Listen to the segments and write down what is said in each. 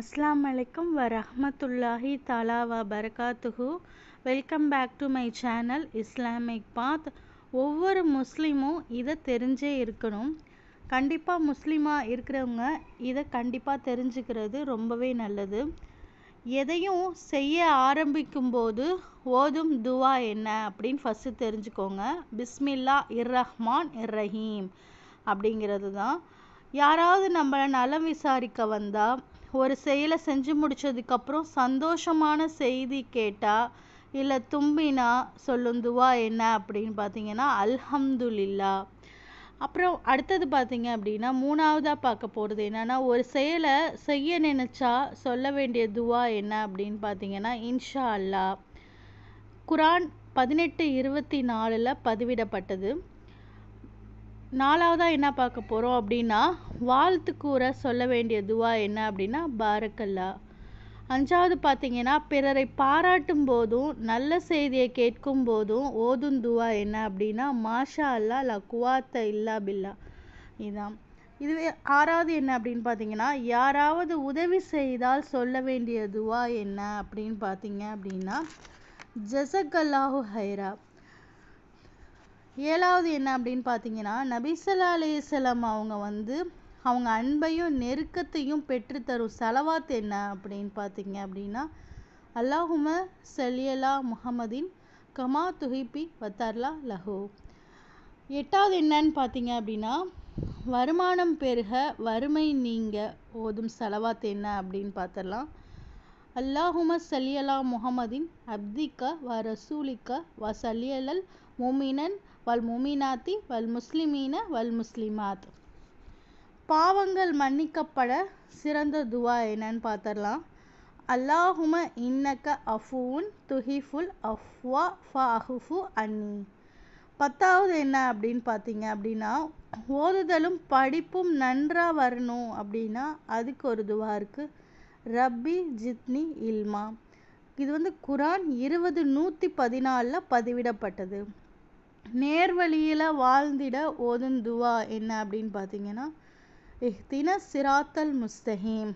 அஸ்ஸலாமு அலைக்கும் வரஹ்மத்துல்லாஹி தஆலா வ பரகாத்துஹு welcome back to my channel Islamic path ஒவ்வொரு முஸ்லீமும் இதை தெரிஞ்சே இருக்கணும் கண்டிப்பாக முஸ்லீமாக இருக்கிறவங்க இதை கண்டிப்பாக தெரிஞ்சுக்கிறது ரொம்பவே நல்லது எதையும் செய்ய ஆரம்பிக்கும் போது ஓதும் துவா என்ன அப்படின்னு ஃபஸ்ட்டு தெரிஞ்சுக்கோங்க பிஸ்மில்லா இர் ரஹ்மான் இர் ரஹீம் அப்படிங்கிறது தான் யாராவது நம்மளை நலம் விசாரிக்க வந்தால் ஒரு செயலை செஞ்சு முடிச்சதுக்கப்புறம் சந்தோஷமான செய்தி கேட்டால் இல்லை தும்பினா சொல்லும் துவா என்ன அப்படின்னு பார்த்தீங்கன்னா அல்ஹம்துலில்லா அப்புறம் அடுத்தது பார்த்தீங்க அப்படின்னா மூணாவதாக பார்க்க போகிறது என்னென்னா ஒரு செயலை செய்ய நினச்சா சொல்ல வேண்டிய துவா என்ன அப்படின்னு பார்த்தீங்கன்னா இன்ஷா அல்லா குரான் பதினெட்டு இருபத்தி நாலில் பதிவிடப்பட்டது நாலாவதாக என்ன பார்க்க போகிறோம் அப்படின்னா வாழ்த்து கூற சொல்ல வேண்டிய துவா என்ன அப்படின்னா பாரக்கல்லா அஞ்சாவது பார்த்தீங்கன்னா பிறரை பாராட்டும் போதும் நல்ல செய்தியை கேட்கும் போதும் ஓதும் துவா என்ன அப்படின்னா மாஷா அல்லா லா குவாத்த இல்லா பில்லா இதுதான் இதுவே ஆறாவது என்ன அப்படின்னு பார்த்தீங்கன்னா யாராவது உதவி செய்தால் சொல்ல வேண்டிய துவா என்ன அப்படின்னு பார்த்தீங்க அப்படின்னா ஜசக்கல்லாஹு ஹைரா ஏழாவது என்ன அப்படின்னு பார்த்தீங்கன்னா நபிசல்லா அலையம் அவங்க வந்து அவங்க அன்பையும் நெருக்கத்தையும் பெற்றுத்தரும் செலவாத் என்ன அப்படின்னு பார்த்தீங்க அப்படின்னா அல்லாஹும சலியலா முஹம்மதின் கமா துஹிபி வத்தர்லா லஹோ எட்டாவது என்னன்னு பார்த்தீங்க அப்படின்னா வருமானம் பெருக வறுமை நீங்க ஓதும் செலவாத் என்ன அப்படின்னு பார்த்துடலாம் அல்லாஹும சலியலா முஹம்மதின் அப்திக்க வ ரசூலிக்க வ சலியலல் முமினன் வல் முமினாத்தி வல் முஸ்லிமீன வல் முஸ்லிமாத் பாவங்கள் மன்னிக்கப்பட சிறந்த துவா என்னன்னு பார்த்துடலாம் அல்லாஹும இன்னக்க அஃபூன் துஹிஃபுல் அஃப்வா ஃபஹுஃபு அன்னி பத்தாவது என்ன அப்படின்னு பார்த்தீங்க அப்படின்னா ஓதுதலும் படிப்பும் நன்றாக வரணும் அப்படின்னா அதுக்கு ஒரு துவா இருக்குது ரப்பி ஜித்னி இல்மா இது வந்து குரான் இருபது நூற்றி பதினாலில் பதிவிடப்பட்டது நேர்வழியில் வாழ்ந்திட ஓதும் துவா என்ன அப்படின்னு பார்த்தீங்கன்னா இஹ்தின சிராத்தல் முஸ்தஹீம்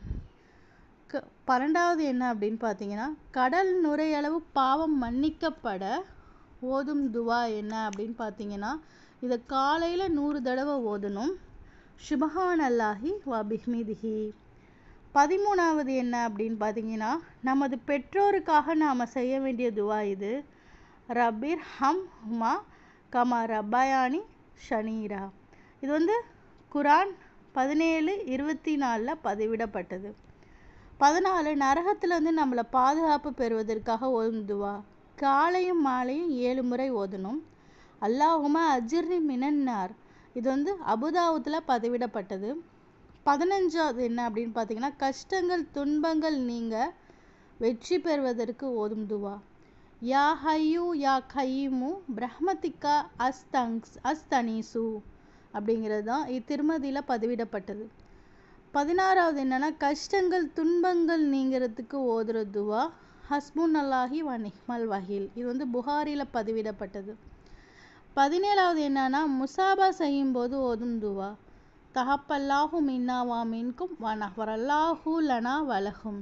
க பன்னெண்டாவது என்ன அப்படின்னு பார்த்தீங்கன்னா கடல் நுரையளவு பாவம் மன்னிக்கப்பட ஓதும் துவா என்ன அப்படின்னு பார்த்தீங்கன்னா இதை காலையில் நூறு தடவை ஓதணும் சுபஹான் அல்லாஹி வ பிஹ்மிதிஹி பதிமூணாவது என்ன அப்படின்னு பார்த்தீங்கன்னா நமது பெற்றோருக்காக நாம் செய்ய வேண்டிய துவா இது ரபீர் ஹம் ஹுமா கமா ரப்பாயானி ஷனீரா இது வந்து குரான் பதினேழு இருபத்தி நாலில் பதிவிடப்பட்டது பதினாலு நரகத்திலேருந்து நம்மளை பாதுகாப்பு பெறுவதற்காக ஓதும் துவா காலையும் மாலையும் ஏழு முறை ஓதணும் அல்லாஹுமா அஜிர்னி மினன்னார் இது வந்து அபுதாவுத்தில் பதிவிடப்பட்டது பதினஞ்சாவது என்ன அப்படின்னு பார்த்தீங்கன்னா கஷ்டங்கள் துன்பங்கள் நீங்கள் வெற்றி பெறுவதற்கு ஓதும் துவா யா ஹையூ யா கையுமு பிரஹ்மதிக்கா அஸ்தங்ஸ் அஸ்தனீசு அப்படிங்கிறது தான் இத்திருமதியில் பதிவிடப்பட்டது பதினாறாவது என்னென்னா கஷ்டங்கள் துன்பங்கள் நீங்கிறதுக்கு ஓதுற துவா ஹஸ்புன் அல்லாஹி வ நிஹ்மல் வஹீல் இது வந்து புகாரியில் பதிவிடப்பட்டது பதினேழாவது என்னன்னா முசாபா செய்யும்போது ஓதும் துவா தஹப்பல்லாஹு மின்னா வா மின்கும் வ நஹ்வரல்லாஹு லனா வலகும்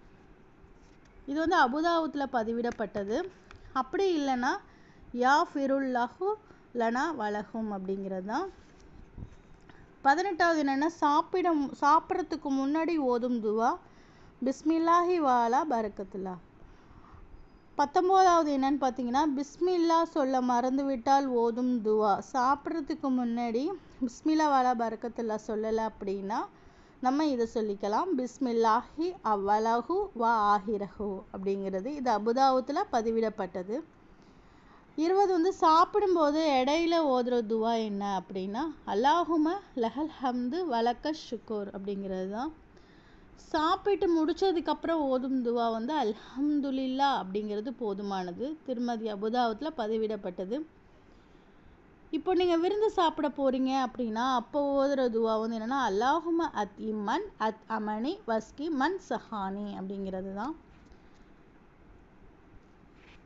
இது வந்து அபுதாவுத்தில் பதிவிடப்பட்டது அப்படி இல்லைன்னா யா ஃபிருல்லாஹு லனா வலகும் அப்படிங்கிறது தான் பதினெட்டாவது என்னென்னா சாப்பிட சாப்பிட்றதுக்கு முன்னாடி ஓதும் துவா பிஸ்மில்லாஹி வாலா பரக்கத்துல்லா பத்தொம்போதாவது என்னன்னு பார்த்தீங்கன்னா பிஸ்மில்லா சொல்ல மறந்துவிட்டால் ஓதும் துவா சாப்பிட்றதுக்கு முன்னாடி பிஸ்மில்லா வாலா பரக்கத்துல்லா சொல்லலை அப்படின்னா நம்ம இதை சொல்லிக்கலாம் பிஸ்மில்லாஹி அவ்வலஹு வா ஆஹிரஹு அப்படிங்கிறது இது அபுதாவுத்தில் பதிவிடப்பட்டது இருபது வந்து சாப்பிடும்போது இடையில ஓதுற துவா என்ன அப்படின்னா அல்லாஹும லஹல் ஹம்து வலக்க ஷுக்கூர் அப்படிங்கிறது தான் சாப்பிட்டு முடிச்சதுக்கப்புறம் ஓதும் துவா வந்து அல்ஹம்துலில்லா அப்படிங்கிறது போதுமானது திருமதி அபுதாபத்தில் பதிவிடப்பட்டது இப்போ நீங்கள் விருந்து சாப்பிட போகிறீங்க அப்படின்னா அப்போ ஓதுற துவா வந்து என்னென்னா அல்லாஹும அத் இம்மன் அத் அமனி வஸ்கி மன் சஹானி அப்படிங்கிறது தான்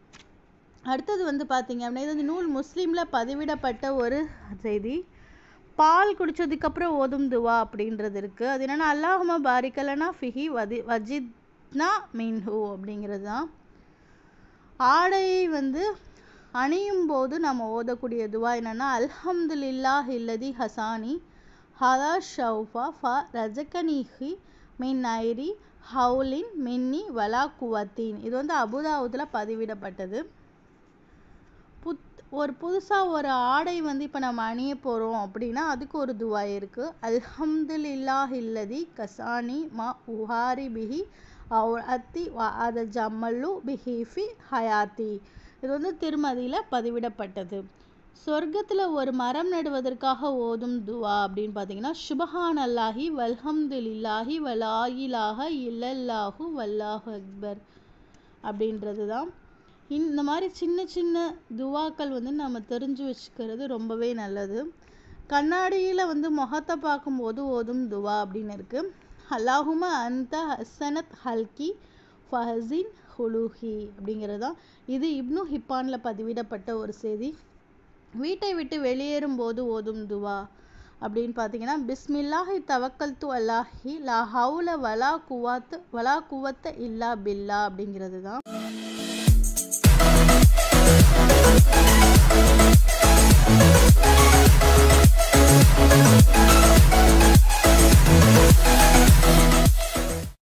அடுத்தது வந்து பார்த்தீங்க அப்படின்னா இது வந்து நூல் முஸ்லீமில் பதிவிடப்பட்ட ஒரு செய்தி பால் குடிச்சதுக்கப்புறம் ஓதும் துவா அப்படின்றது இருக்குது அது என்னென்னா அல்லாஹும பாரிக்கலனா ஃபிஹி வதி வஜித்னா மின்ஹு அப்படிங்கிறது தான் ஆடையை வந்து அணியும் போது நம்ம ஓதக்கூடிய துவா என்னென்னா அல்ஹம்துலில்லாஹ் இல்லதி ஹசானி ஹதா ஷவுஃபா ஃப ரஜகனிஹி மின் ஐரி ஹவுலின் மின்னி வலா குவத்தீன் இது வந்து அபுதாவுதில் பதிவிடப்பட்டது புத் ஒரு புதுசாக ஒரு ஆடை வந்து இப்போ நம்ம அணிய போகிறோம் அப்படின்னா அதுக்கு ஒரு துவா இருக்குது அல்ஹம்துலில்லாஹ் இல்லதி கசானி மா உஹாரி பிஹி அவுர் அத்தி அத ஜம்மல்லு பிஹிஃபி ஹயாத்தி இது வந்து திருமதியில் பதிவிடப்பட்டது சொர்க்கத்தில் ஒரு மரம் நடுவதற்காக ஓதும் துவா அப்படின்னு பார்த்தீங்கன்னா சுபஹான் அல்லாஹி வல்ஹம்துலில்லாஹி வலாயிலாக இல்லல்லாஹு வல்லாஹு அக்பர் அப்படின்றது தான் இந்த மாதிரி சின்ன சின்ன துவாக்கள் வந்து நம்ம தெரிஞ்சு வச்சுக்கிறது ரொம்பவே நல்லது கண்ணாடியில் வந்து முகத்தை பார்க்கும்போது ஓதும் துவா அப்படின்னு இருக்குது அல்லாஹும அந்த ஹசனத் ஹல்கி ஃபஹசின் ஹுலுஹி அப்படிங்கிறது தான் இது இப்னு ஹிப்பானில் பதிவிடப்பட்ட ஒரு செய்தி வீட்டை விட்டு வெளியேறும் போது ஓதும் துவா அப்படின்னு பார்த்தீங்கன்னா பிஸ்மில்லாஹி தவக்கல் து அல்லாஹி லா ஹவுல வலா குவாத்து வலா குவத்த இல்லா பில்லா அப்படிங்கிறது தான்